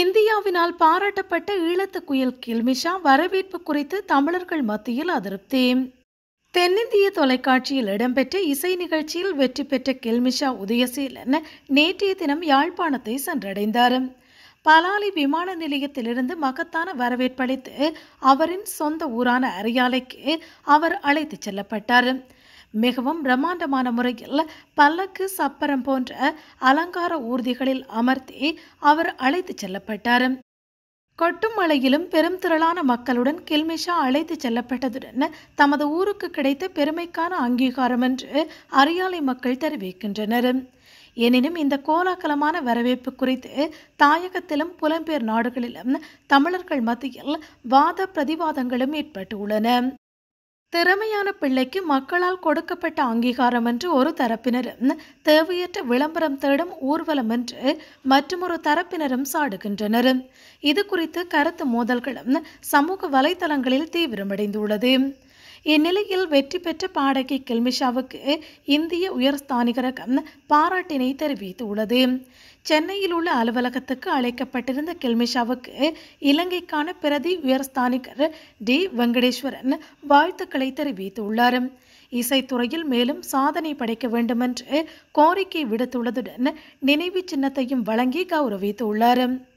இந்தியாவினால் பாராட்டப்பட்ட ஈழத்து குயில் கில்மிஷா வரவேற்பு குறித்து தமிழர்கள் மத்தியில் அதிருப்தி தென்னிந்திய தொலைக்காட்சியில் இடம்பெற்ற இசை நிகழ்ச்சியில் வெற்றி பெற்ற கில்மிஷா உதயசீலன் நேற்றைய தினம் யாழ்ப்பாணத்தை சென்றடைந்தார் பலாலி விமான நிலையத்திலிருந்து மகத்தான வரவேற்பளித்து அவரின் சொந்த ஊரான அரியாலைக்கு அவர் அழைத்துச் செல்லப்பட்டார் மிகவும் பிரம்மாண்டமான முறையில் பல்லக்கு சப்பரம் போன்ற அலங்கார ஊர்திகளில் அமர்த்தி அவர் அழைத்துச் செல்லப்பட்டார் கொட்டும் மழையிலும் பெரும் திரளான மக்களுடன் கில்மிஷா அழைத்துச் செல்லப்பட்டதுடன் தமது ஊருக்கு கிடைத்த பெருமைக்கான அங்கீகாரம் என்று அரியாலை மக்கள் தெரிவிக்கின்றனர் எனினும் இந்த கோலாகலமான வரவேற்பு குறித்து தாயகத்திலும் புலம்பெயர் நாடுகளிலும் தமிழர்கள் மத்தியில் வாத பிரதிவாதங்களும் ஏற்பட்டுள்ளன திறமையான பிள்ளைக்கு மக்களால் கொடுக்கப்பட்ட அங்கீகாரம் என்று ஒரு தரப்பினரும் தேவையற்ற விளம்பரம் தேடும் ஊர்வலம் என்று மற்றொரு தரப்பினரும் சாடுகின்றனர் இது குறித்து கருத்து மோதல்களும் சமூக வலைதளங்களில் தீவிரமடைந்துள்ளது இந்நிலையில் வெற்றி பெற்ற பாடகி கில்மிஷாவுக்கு இந்திய உயர்ஸ்தானிகரகம் பாராட்டினை தெரிவித்துள்ளது சென்னையில் உள்ள அலுவலகத்துக்கு அழைக்கப்பட்டிருந்த கில்மிஷாவுக்கு இலங்கைக்கான பிரதி உயர்ஸ்தானிகர் டி வெங்கடேஸ்வரன் வாழ்த்துக்களை தெரிவித்துள்ளார் இசைத்துறையில் மேலும் சாதனை படைக்க வேண்டும் என்று கோரிக்கை விடுத்துள்ளதுடன் நினைவு சின்னத்தையும் வழங்கி கௌரவித்துள்ளார்